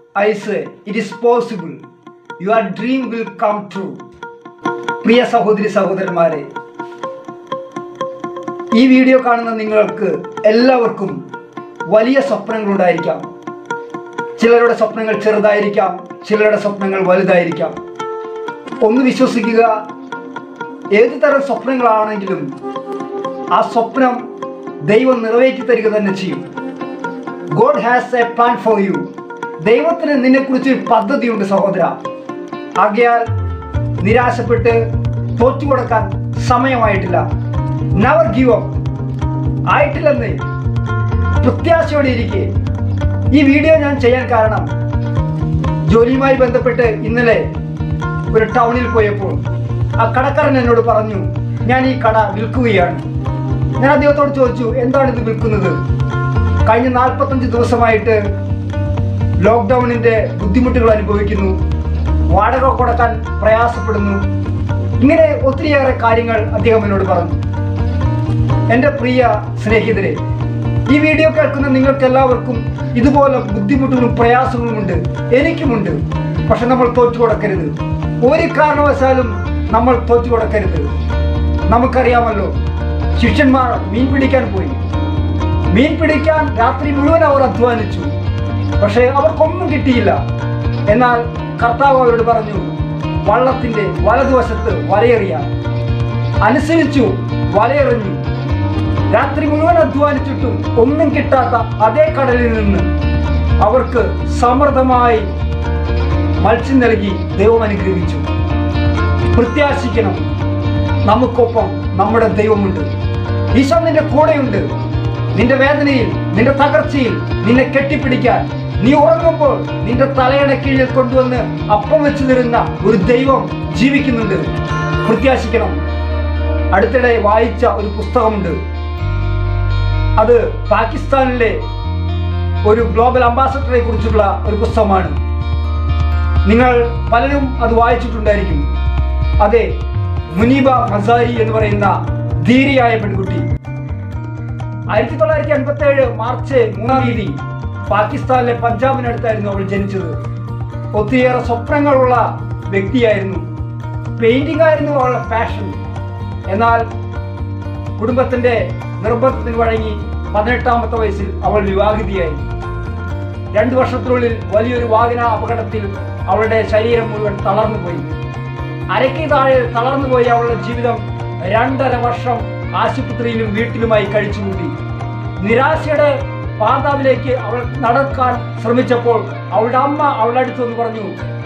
I say it is possible your dream will come true പ്രിയ സഹോദരി സഹോദരന്മാരെ ഈ വീഡിയോ കാണുന്ന നിങ്ങൾക്ക് എല്ലാവർക്കും വലിയ സ്വപ്നങ്ങളുണ്ടായിരിക്കാം ചിലരുടെ സ്വപ്നങ്ങൾ ചെറുതായിരിക്കാം ചിലരുടെ സ്വപ്നങ്ങൾ വലുതായിരിക്കാം ഒന്ന് വിശ്വസിക്കുക ഏത് തരം സ്വപ്നങ്ങളാണെങ്കിലും ആ സ്വപ്നം ദൈവം നിറവേറ്റി തരിക തന്നെ ചെയ്യും God has a plan for you ദൈവത്തിന് നിന്നെക്കുറിച്ച് ഒരു പദ്ധതിയുണ്ട് സഹോദര ആകയാൽ നിരാശപ്പെട്ട് തോറ്റുകൊടുക്കാൻ സമയമായിട്ടില്ല നവർ ഗീവ് അപ്പ് ആയിട്ടില്ലെന്ന് പ്രത്യാശയോടെ ഇരിക്കെ ഈ വീഡിയോ ഞാൻ ചെയ്യാൻ കാരണം ജോലിയുമായി ബന്ധപ്പെട്ട് ഇന്നലെ ഒരു ടൗണിൽ പോയപ്പോൾ ആ കടക്കാരൻ എന്നോട് പറഞ്ഞു ഞാൻ ഈ കട വിൽക്കുകയാണ് ഞാൻ അദ്ദേഹത്തോട് ചോദിച്ചു എന്താണ് ഇത് വിൽക്കുന്നത് കഴിഞ്ഞ നാൽപ്പത്തഞ്ച് ദിവസമായിട്ട് ലോക്ക്ഡൗണിന്റെ ബുദ്ധിമുട്ടുകൾ അനുഭവിക്കുന്നു വാടക കൊടുക്കാൻ പ്രയാസപ്പെടുന്നു ഇങ്ങനെ ഒത്തിരിയേറെ കാര്യങ്ങൾ അദ്ദേഹം എന്നോട് പറഞ്ഞു എൻ്റെ പ്രിയ സ്നേഹിതരെ ഈ വീഡിയോ കേൾക്കുന്ന നിങ്ങൾക്ക് എല്ലാവർക്കും ഇതുപോലെ ബുദ്ധിമുട്ടുകളും പ്രയാസങ്ങളും ഉണ്ട് എനിക്കുമുണ്ട് പക്ഷെ നമ്മൾ തോറ്റു കൊടുക്കരുത് ഒരു കാരണവശാലും നമ്മൾ തോറ്റു കൊടുക്കരുത് നമുക്കറിയാമല്ലോ ശിഷ്യന്മാർ മീൻ പിടിക്കാൻ പോയി മീൻ പിടിക്കാൻ രാത്രി മുഴുവൻ അവർ അധ്വാനിച്ചു പക്ഷേ അവർക്കൊന്നും കിട്ടിയില്ല എന്നാൽ കർത്താവ് അവരോട് പറഞ്ഞു വള്ളത്തിന്റെ വലതുവശത്ത് വലയെറിയാൻ അനുസരിച്ചു വലയെറിഞ്ഞു രാത്രി മുഴുവൻ അധ്വാനിച്ചിട്ടും ഒന്നും കിട്ടാത്ത അതേ കടലിൽ നിന്ന് അവർക്ക് സമൃദ്ധമായി മത്സ്യം നൽകി ദൈവം അനുഗ്രഹിച്ചു പ്രത്യാശിക്കണം നമുക്കൊപ്പം നമ്മുടെ ദൈവമുണ്ട് ഈശോ നിന്റെ കൂടെയുണ്ട് നിന്റെ വേദനയിൽ നിന്റെ തകർച്ചയിൽ നിന്നെ കെട്ടിപ്പിടിക്കാൻ നീ ഉറങ്ങുമ്പോൾ നിന്റെ തലയുടെ കീഴിൽ കൊണ്ടുവന്ന് അപ്പം വെച്ചു തരുന്ന ഒരു ദൈവം ജീവിക്കുന്നുണ്ട് പ്രത്യാശിക്കണം അടുത്തിടെ വായിച്ച ഒരു പുസ്തകമുണ്ട് അത് പാകിസ്ഥാനിലെ ഒരു ഗ്ലോബൽ അംബാസഡറെ കുറിച്ചുള്ള ഒരു പുസ്തകമാണ് നിങ്ങൾ പലരും അത് വായിച്ചിട്ടുണ്ടായിരിക്കും അതെ മുനീബ മസാരി എന്ന് പറയുന്ന ധീരയായ പെൺകുട്ടി ആയിരത്തി തൊള്ളായിരത്തി അൻപത്തി ഏഴ് മാർച്ച് മൂന്നാം തീയതി പാകിസ്ഥാനിലെ പഞ്ചാബിനടുത്തായിരുന്നു അവൾ ജനിച്ചത് ഒത്തിരിയേറെ സ്വപ്നങ്ങളുള്ള വ്യക്തിയായിരുന്നു പെയിന്റിംഗ് ആയിരുന്നു അവളുടെ പാഷൻ എന്നാൽ കുടുംബത്തിന്റെ നിർബന്ധത്തിന് വഴങ്ങി പതിനെട്ടാമത്തെ വയസ്സിൽ അവൾ വിവാഹിതയായി രണ്ടു വർഷത്തിനുള്ളിൽ വലിയൊരു വാഹന അപകടത്തിൽ അവളുടെ ശരീരം മുഴുവൻ തളർന്നുപോയി അരയ്ക്ക് താഴെ തളർന്നുപോയി അവളുടെ ജീവിതം രണ്ടര വർഷം ആശുപത്രിയിലും വീട്ടിലുമായി കഴിച്ചുകൂട്ടി നിരാശയുടെ പാതാവിലേക്ക് അവൾ നടക്കാൻ ശ്രമിച്ചപ്പോൾ അവളുടെ അമ്മ അവളുടെ അടുത്ത് വന്ന് പറഞ്ഞു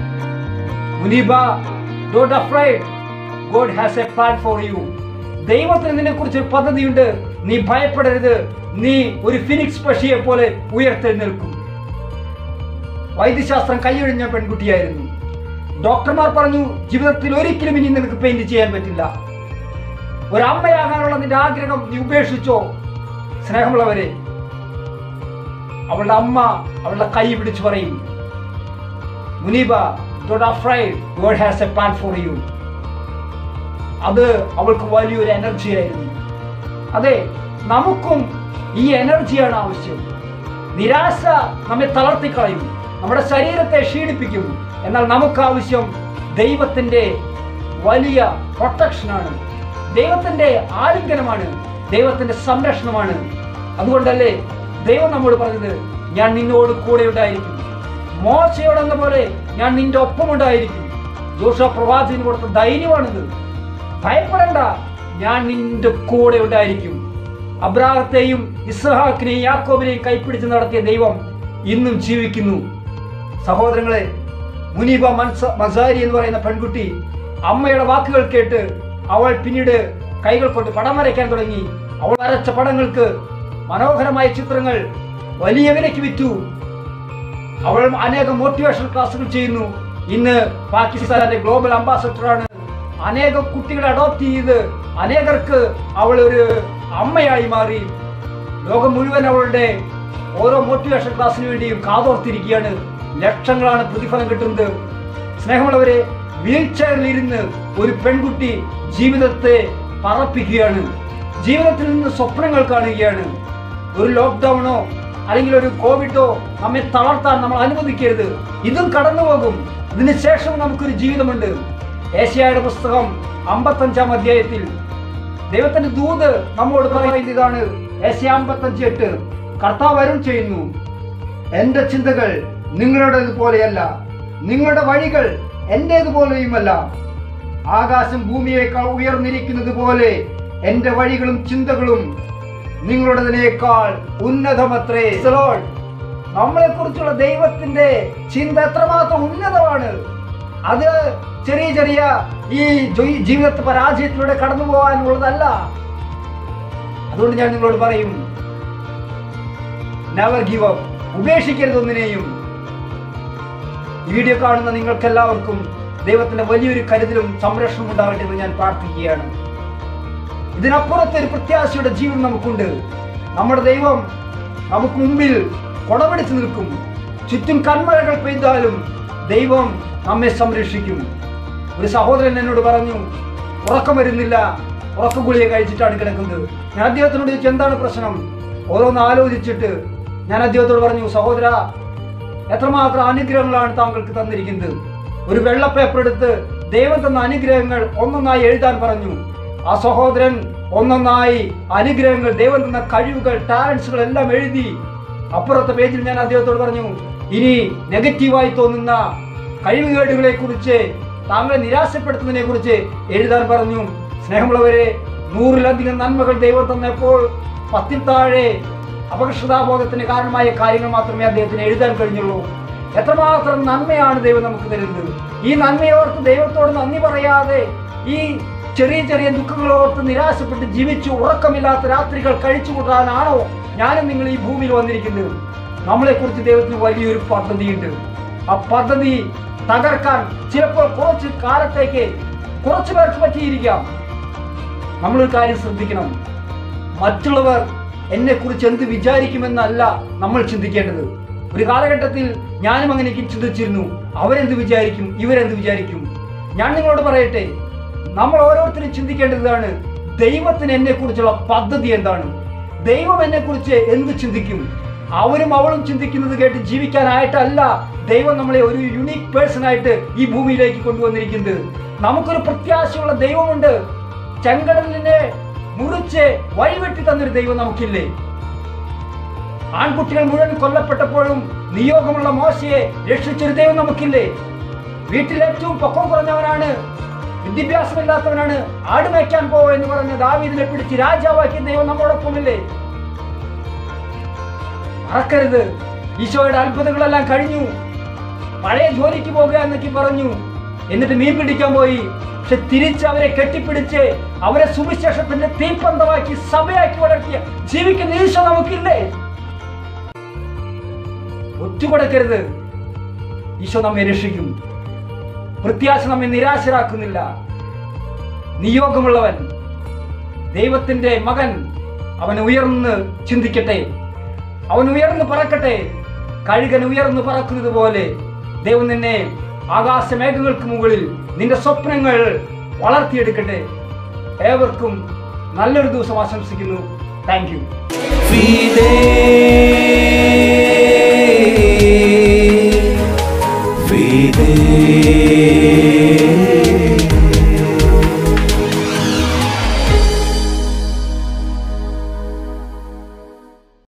Muneeba don't afraid God has a plan for you ദൈവത്തിന് നിന്നെ കുറിച്ച് ഒരു പദ്ധതിയുണ്ട് നീ ഭയപ്പെടരുത് നീ ഒരു ഫിനിക്സ് പക്ഷിയെ പോലെ ഉയർത്തെഴുന്നേൽക്കും വൈദ്യശാസ്ത്രം കൈയൊഴിഞ്ഞ പെൺകുട്ടിയായിരുന്നു ഡോക്ടർമാർ പറഞ്ഞു ജീവിതത്തിൽ ഒരിക്കലും ഇനി നിനക്ക് പെയിന്റ് ചെയ്യാൻ പറ്റില്ല ഒരമ്മയാകാനുള്ള നിന്റെ ആഗ്രഹം നീ ഉപേക്ഷിച്ചോ സ്നേഹമുള്ളവരെ അവളുടെ അമ്മ അവളുടെ കൈ പിടിച്ചു പറയും Muneeba don't afraid God has a plan for you അത് അവൾക്ക് വലിയൊരു എനർജി ആയിരുന്നു അതെ നമുക്കും ഈ എനർജിയാണ് ആവശ്യം നിരാശ നമ്മെ തളർത്തിക്കളയും നമ്മുടെ ശരീരത്തെ ക്ഷീണിപ്പിക്കും എന്നാൽ നമുക്ക് ആവശ്യം ദൈവത്തിന്റെ വലിയ പ്രൊട്ടക്ഷനാണ് ദൈവത്തിന്റെ ആലിംഗനമാണ് ദൈവത്തിന്റെ സംരക്ഷണമാണ് അതുകൊണ്ടല്ലേ ദൈവം നമ്മോട് പറഞ്ഞത് ഞാൻ നിന്നോട് കൂടെ ഉണ്ടായിരിക്കും മോശയോടെന്ന പോലെ ഞാൻ നിന്റെ ഒപ്പം ഉണ്ടായിരിക്കും ജോഷ പ്രവാചകന് കൊടുത്ത ധൈര്യമാണിത് ഭയപ്പെടണ്ട ഞാൻ നിന്റെ കൂടെ ഉണ്ടായിരിക്കും അബ്രാഹത്തെയും ഇസ്ഹാക്കിനെയും യാക്കോബിനെയും കൈപ്പിടിച്ച് നടത്തിയ ദൈവം ഇന്നും ജീവിക്കുന്നു സഹോദരങ്ങളെ മുനീബ മൻസ മസാരി എന്ന് പറയുന്ന പെൺകുട്ടി അമ്മയുടെ വാക്കുകൾ കേട്ട് അവൾ പിന്നീട് കൈകൾ കൊണ്ട് പടം വരയ്ക്കാൻ തുടങ്ങി അവൾ വരച്ച പടങ്ങൾക്ക് മനോഹരമായ ചിത്രങ്ങൾ വലിയ വിലയ്ക്ക് വിറ്റു അവൾ അനേകം മോട്ടിവേഷൻ ക്ലാസ്സുകൾ ചെയ്യുന്നു ഇന്ന് പാകിസ്ഥാന്റെ ഗ്ലോബൽ അംബാസഡറാണ് അനേകം കുട്ടികളെ അഡോപ്റ്റ് ചെയ്ത് അനേകർക്ക് അവൾ ഒരു അമ്മയായി മാറി ലോകം മുഴുവൻ അവളുടെ ഓരോ മോട്ടിവേഷൻ ക്ലാസ്സിന് വേണ്ടിയും കാതോർത്തിരിക്കുകയാണ് ലക്ഷങ്ങളാണ് പ്രതിഫലം കിട്ടുന്നത് സ്നേഹമുള്ളവരെ വീൽ ചെയറിൽ ഇരുന്ന് ഒരു പെൺകുട്ടി ജീവിതത്തെ പറപ്പിക്കുകയാണ് ജീവിതത്തിൽ നിന്ന് സ്വപ്നങ്ങൾ കാണുകയാണ് ഒരു ലോക്ക്ഡൗണോ അല്ലെങ്കിൽ ഒരു കോവിഡോ നമ്മെ തളർത്താൻ നമ്മൾ അനുവദിക്കരുത് ഇതും കടന്നു പോകും ഇതിന് ശേഷം നമുക്കൊരു ജീവിതമുണ്ട് ഏഷ്യായുടെ പുസ്തകം അമ്പത്തഞ്ചാം അധ്യായത്തിൽ ദൈവത്തിന്റെ ദൂത് നമ്മോട് പറയുന്നത് ഇതാണ് ഏഷ്യ അമ്പത്തഞ്ച് എട്ട് കർത്താവ് അരുൾ ചെയ്യുന്നു എന്റെ ചിന്തകൾ നിങ്ങളുടേത് പോലെയല്ല നിങ്ങളുടെ വഴികൾ എന്റേതുപോലെയുമല്ല ആകാശം ഭൂമിയേക്കാൾ ഉയർന്നിരിക്കുന്നത് പോലെ എന്റെ വഴികളും ചിന്തകളും നിങ്ങളുടേതിനേക്കാൾ ഉന്നതമത്രേ നമ്മളെ കുറിച്ചുള്ള ദൈവത്തിന്റെ ചിന്ത എത്രമാത്രം ഉന്നതമാണ് അത് ചെറിയ ചെറിയ ഈ ജോയി- ജീവിതത്തെ പരാജയത്തിലൂടെ കടന്നു പോകാനുള്ളതല്ല അതുകൊണ്ട് ഞാൻ നിങ്ങളോട് പറയും നെവർ ഗീവ് അപ്പ് ഉപേക്ഷിക്കരുത് ഒന്നിനെയും ഈ വീഡിയോ കാണുന്ന നിങ്ങൾക്ക് എല്ലാവർക്കും ദൈവത്തിന്റെ വലിയൊരു കരുതലും സംരക്ഷണവും ഉണ്ടാകട്ടെ എന്ന് ഞാൻ പ്രാർത്ഥിക്കുകയാണ് ഇതിനപ്പുറത്തെ ഒരു പ്രത്യാശയുടെ ജീവൻ നമുക്കുണ്ട് നമ്മുടെ ദൈവം നമുക്ക് മുമ്പിൽ കൊടപിടിച്ചു നിൽക്കും ചുറ്റും കന്മഴകൾ പെയ്താലും ദൈവം നമ്മെ സംരക്ഷിക്കും ഒരു സഹോദരൻ എന്നോട് പറഞ്ഞു ഉറക്കം വരുന്നില്ല ഉറക്ക ഗുളിക കഴിച്ചിട്ടാണ് കിടക്കുന്നത് ഞാൻ അദ്ദേഹത്തിനോട് ചോദിച്ചു എന്താണ് പ്രശ്നം ഓരോന്ന് ആലോചിച്ചിട്ട് ഞാൻ അദ്ദേഹത്തോട് പറഞ്ഞു സഹോദര എത്രമാത്രം അനുഗ്രഹങ്ങളാണ് താങ്കൾക്ക് തന്നിരിക്കുന്നത് ഒരു വെള്ള പേപ്പർ എടുത്ത് ദൈവം തന്ന അനുഗ്രഹങ്ങൾ ഒന്നൊന്നായി എഴുതാൻ പറഞ്ഞു ആ സഹോദരൻ ഒന്നൊന്നായി അനുഗ്രഹങ്ങൾ ദൈവം തന്ന കഴിവുകൾ ടാലൻസുകൾ എല്ലാം എഴുതി അപ്പുറത്തെ പേജിൽ ഞാൻ അദ്ദേഹത്തോട് പറഞ്ഞു ഇനി നെഗറ്റീവായി തോന്നുന്ന കഴിവുകേടുകളെ കുറിച്ച് താങ്കളെ നിരാശപ്പെടുത്തുന്നതിനെ കുറിച്ച് എഴുതാൻ പറഞ്ഞു സ്നേഹമുള്ളവരെ നൂറിലധികം നന്മകൾ ദൈവം തന്നപ്പോൾ പത്തിൽ താഴെ അപകർഷതാബോധത്തിന് കാരണമായ കാര്യങ്ങൾ മാത്രമേ അദ്ദേഹത്തിന് എഴുതാൻ കഴിഞ്ഞുള്ളൂ എത്രമാത്രം നന്മയാണ് ദൈവം നമുക്ക് തരുന്നത് ഈ നന്മയോർത്ത് ദൈവത്തോട് നന്ദി പറയാതെ ഈ ചെറിയ ചെറിയ ദുഃഖങ്ങളോർത്ത് നിരാശപ്പെട്ട് ജീവിച്ചു ഉറക്കമില്ലാത്ത രാത്രികൾ കഴിച്ചു കൂട്ടാനാണോ ഞാനും നിങ്ങൾ ഈ ഭൂമിയിൽ വന്നിരിക്കുന്നത് നമ്മളെ കുറിച്ച് ദൈവത്തിന് വലിയൊരു പദ്ധതിയുണ്ട് ആ പദ്ധതി തകർക്കാൻ ചിലപ്പോൾ കുറച്ച് കാലത്തേക്ക് കുറച്ചു പേർക്ക് പറ്റിയിരിക്കാം നമ്മളൊരു കാര്യം ശ്രദ്ധിക്കണം മറ്റുള്ളവർ എന്നെ കുറിച്ച് എന്ത് വിചാരിക്കുമെന്നല്ല നമ്മൾ ചിന്തിക്കേണ്ടത് ഒരു കാലഘട്ടത്തിൽ ഞാനും അങ്ങനെ ചിന്തിച്ചിരുന്നു അവരെന്ത് വിചാരിക്കും ഇവരെന്ത് വിചാരിക്കും ഞാൻ നിങ്ങളോട് പറയട്ടെ നമ്മൾ ഓരോരുത്തരും ചിന്തിക്കേണ്ടതാണ് ദൈവത്തിന് എന്നെ കുറിച്ചുള്ള പദ്ധതി എന്താണ് ദൈവം എന്നെ കുറിച്ച് എന്ത് ചിന്തിക്കും അവരും അവളും ചിന്തിക്കുന്നത് കേട്ട് ജീവിക്കാനായിട്ടല്ല ദൈവം നമ്മളെ ഒരു യുണീക് പേഴ്സൺ ആയിട്ട് ഈ ഭൂമിയിലേക്ക് കൊണ്ടുവന്നിരിക്കുന്നത് നമുക്കൊരു പ്രത്യാശയുള്ള ദൈവമുണ്ട് ചെങ്കടലിനെ മുറിച്ച് വഴിവെട്ടി തന്നൊരു ദൈവം നമുക്കില്ലേ ആൺകുട്ടികൾ മുഴുവൻ കൊല്ലപ്പെട്ടപ്പോഴും നിയോഗമുള്ള മോശയെ രക്ഷിച്ചൊരു ദൈവം നമുക്കില്ലേ വീട്ടിൽ ഏറ്റവും പൊക്കം കുറഞ്ഞവനാണ് വിദ്യാഭ്യാസമില്ലാത്തവനാണ് ആട് മേയ്ക്കാൻ പോവോ എന്ന് പറഞ്ഞ ദാവീദിനെ പിടിച്ച് രാജാവാക്കിയ ദൈവം നമ്മോടൊപ്പമില്ലേ മറക്കരുത് ഈശോയുടെ അത്ഭുതങ്ങളെല്ലാം കഴിഞ്ഞു പഴയ ജോലിക്ക് പോകുക എന്നൊക്കെ പറഞ്ഞു എന്നിട്ട് മീൻ പിടിക്കാൻ പോയി പക്ഷെ തിരിച്ച് അവരെ കെട്ടിപ്പിടിച്ച് അവരെ സുവിശേഷത്തിന്റെ തീപ്പന്തമാക്കി സഭയാക്കി വളർത്തിയ ജീവിക്കുന്ന ഈശോ നമുക്കില്ലേ ഒറ്റുകൊടുക്കരുത് ഈശോ നമ്മെ രക്ഷിക്കും പ്രത്യാശ നമ്മെ നിരാശരാക്കുന്നില്ല നിയോഗമുള്ളവൻ ദൈവത്തിന്റെ മകൻ അവൻ ഉയർന്ന് ചിന്തിക്കട്ടെ അവൻ ഉയർന്ന് പറക്കട്ടെ കഴുകൻ ഉയർന്ന് പറക്കുന്നത് പോലെ ദൈവം നിന്നെ ആകാശമേഘങ്ങൾക്ക് മുകളിൽ നിന്റെ സ്വപ്നങ്ങൾ വളർത്തിയെടുക്കട്ടെ ഏവർക്കും നല്ലൊരു ദിവസം ആശംസിക്കുന്നു താങ്ക് യു Fidel.